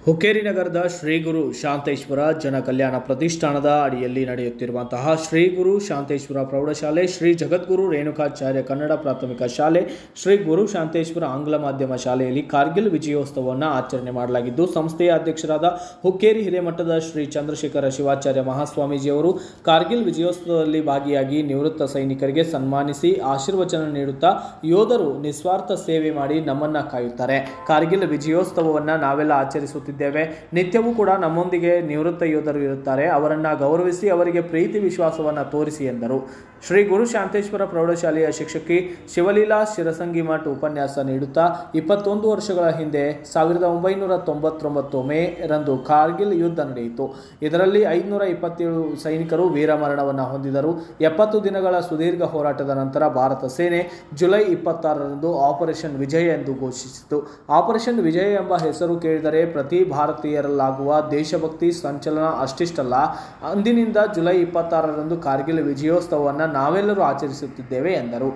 ಹುಕ್ಕೇರಿ ನಗರದ ಶ್ರೀ ಗುರು ಶಾಂತೇಶ್ವರ ಜನ ಕಲ್ಯಾಣ ಪ್ರತಿಷ್ಠಾನದ ಅಡಿಯಲ್ಲಿ ನಡೆಯುತ್ತಿರುವಂತಹ ಶ್ರೀ ಗುರು ಶಾಂತೇಶ್ವರ ಪ್ರೌಢಶಾಲೆ ಶ್ರೀ ಜಗದ್ಗುರು ರೇಣುಕಾಚಾರ್ಯ ಕನ್ನಡ ಪ್ರಾಥಮಿಕ ಶಾಲೆ ಶ್ರೀ ಗುರು ಶಾಂತೇಶ್ವರ ಆಂಗ್ಲ ಮಾಧ್ಯಮ ಶಾಲೆಯಲ್ಲಿ ಕಾರ್ಗಿಲ್ ವಿಜಯೋತ್ಸವವನ್ನು ಆಚರಣೆ ಮಾಡಲಾಗಿದ್ದು ಸಂಸ್ಥೆಯ ಅಧ್ಯಕ್ಷರಾದ ಹುಕ್ಕೇರಿ ಹಿರೇಮಠದ ಶ್ರೀ ಚಂದ್ರಶೇಖರ ಶಿವಾಚಾರ್ಯ ಮಹಾಸ್ವಾಮೀಜಿಯವರು ಕಾರ್ಗಿಲ್ ವಿಜಯೋತ್ಸವದಲ್ಲಿ ಭಾಗಿಯಾಗಿ ನಿವೃತ್ತ ಸೈನಿಕರಿಗೆ ಸನ್ಮಾನಿಸಿ ಆಶೀರ್ವಚನ ನೀಡುತ್ತಾ ಯೋಧರು ನಿಸ್ವಾರ್ಥ ಸೇವೆ ಮಾಡಿ ನಮ್ಮನ್ನ ಕಾಯುತ್ತಾರೆ ಕಾರ್ಗಿಲ್ ವಿಜಯೋತ್ಸವವನ್ನು ನಾವೆಲ್ಲ ಆಚರಿಸುತ್ತಿದ್ದೇವೆ ನಿತ್ಯವೂ ಕೂಡ ನಮ್ಮೊಂದಿಗೆ ನಿವೃತ್ತ ಯೋಧರು ಇರುತ್ತಾರೆ ಅವರನ್ನು ಗೌರವಿಸಿ ಅವರಿಗೆ ಪ್ರೀತಿ ವಿಶ್ವಾಸವನ್ನು ತೋರಿಸಿ ಎಂದರು ಶ್ರೀ ಗುರು ಶಾಂತೇಶ್ವರ ಪ್ರೌಢಶಾಲೆಯ ಶಿಕ್ಷಕಿ ಶಿವಲೀಲಾ ಶಿರಸಂಗಿ ಮಠ್ ಉಪನ್ಯಾಸ ನೀಡುತ್ತಾ ಇಪ್ಪತ್ತೊಂದು ವರ್ಷಗಳ ಹಿಂದೆ ಸಾವಿರದ ಒಂಬೈನೂರ ತೊಂಬತ್ತೊಂಬತ್ತು ಮೇ ರಂದು ಕಾರ್ಗಿಲ್ ಯುದ್ಧ ನಡೆಯಿತು ಇದರಲ್ಲಿ ಐದುನೂರ ಇಪ್ಪತ್ತೇಳು ಸೈನಿಕರು ವೀರಮರಣವನ್ನು ಹೊಂದಿದರು ಎಪ್ಪತ್ತು ದಿನಗಳ ಸುದೀರ್ಘ ಹೋರಾಟದ ನಂತರ ಭಾರತ ಸೇನೆ ಜುಲೈ ಇಪ್ಪತ್ತಾರರಂದು ಆಪರೇಷನ್ ವಿಜಯ ಎಂದು ಘೋಷಿಸಿತು ಆಪರೇಷನ್ ವಿಜಯ ಎಂಬ ಹೆಸರು ಕೇಳಿದರೆ ಪ್ರತಿ ಭಾರತೀಯರಲ್ಲಾಗುವ ದೇಶಭಕ್ತಿ ಸಂಚಲನ ಅಷ್ಟಿಷ್ಟಲ್ಲ ಅಂದಿನಿಂದ ಜುಲೈ ಇಪ್ಪತ್ತಾರರಂದು ಕಾರ್ಗಿಲ್ ವಿಜಯೋತ್ಸವವನ್ನು ನಾವೆಲ್ಲರೂ ಆಚರಿಸುತ್ತಿದ್ದೇವೆ ಎಂದರು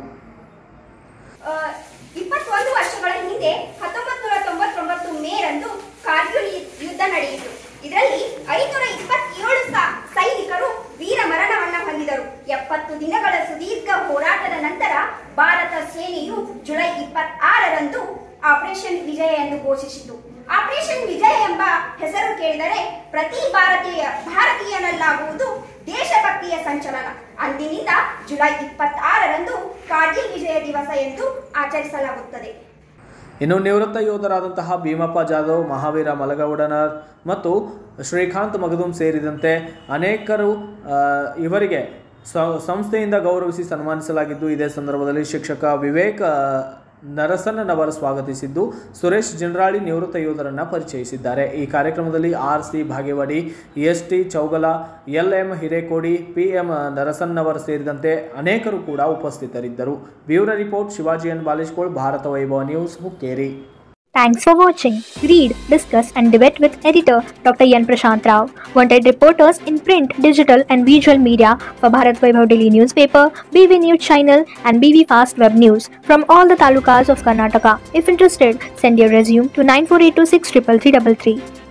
ಆ, ಇಪ್ಪತ್ತೊಂದು ವರ್ಷಗಳ ಹಿಂದೆ ಹತ್ತೊಂಬತ್ತು ನೂರ ತೊಂಬತ್ತೊಂಬತ್ತು ಮೇರಂದು ಕಾರ್ಗಿಲ್ ಯು- ಯುದ್ಧ ನಡೆಯಿತು ಇದರಲ್ಲಿ ಐನೂರ ಇಪ್ಪತ್ತೇಳು ಸ- ಸೈನಿಕರು ವೀರ ಮರಣವನ್ನ ಹೊಂದಿದರು ಎಪ್ಪತ್ತು ದಿನಗಳ ಸುದೀರ್ಘ ಹೋರಾಟದ ನಂತರ ಭಾರತ ಸೇನೆಯು ಜುಲೈ ಇಪ್ಪತ್ತಾರರಂದು ಆಪರೇಷನ್ ವಿಜಯ ಎಂದು ಘೋಷಿಸಿತು ಆಪರೇಷನ್ ವಿಜಯ ಎಂಬ ಹೆಸರು ಕೇಳಿದರೆ ಪ್ರತಿ ಭಾರತೀಯ ಭಾರತೀಯನಲ್ಲಾಗುವುದು ದೇಶಭಕ್ತಿಯ ಸಂಚಲನ ಅಂದಿನಿಂದ ಜುಲೈ ಇಪ್ಪತ್ತಾರರಂದು ಕಾರ್ಗಿಲ್ ವಿಜಯ ದಿವಸ ಎಂದು ಆಚರಿಸಲಾಗುತ್ತದೆ ಇನ್ನು ನಿವೃತ್ತ ಯೋಧರಾದಂತಹ ಭೀಮಪ್ಪ ಜಾಧವ್ ಮಹಾವೀರ ಮಲಗೌಡನರ್ ಮತ್ತು ಶ್ರೀಕಾಂತ್ ಮಗದುಂ ಸೇರಿದಂತೆ ಅನೇಕರು ಆ, ಇವರಿಗೆ ಸ- ಸಂಸ್ಥೆಯಿಂದ ಗೌರವಿಸಿ ಸನ್ಮಾನಿಸಲಾಗಿದ್ದು ಇದೇ ಸಂದರ್ಭದಲ್ಲಿ ಶಿಕ್ಷಕ ವಿವೇಕ್ ಆ, ನರಸನ್ನನವರು ಸ್ವಾಗತಿಸಿದ್ದು ಸುರೇಶ್ ಜಿಂಡ್ರಾಳಿ ನಿವೃತ್ತ ಯೋಧರನ್ನು ಪರಿಚಯಿಸಿದ್ದಾರೆ ಈ ಕಾರ್ಯಕ್ರಮದಲ್ಲಿ R C Bhagewadi S T Chougala L M Hirekodi P M Narasannavar ಸೇರಿದಂತೆ ಅನೇಕರು ಕೂಡ ಉಪಸ್ಥಿತರಿದ್ದರು bureau report Shivaji N Baleshkol Bharata Vaibhava news Hukkeri Thanks for watching. Read, discuss, and debate with editor Dr. Yan Prashant Rao. Wanted reporters in print, digital, and visual media for Bharat Vaibhav Daily Newspaper, BV News Channel, and BV Fast Web News from all the talukas of Karnataka. If interested, send your resume to 9482633333.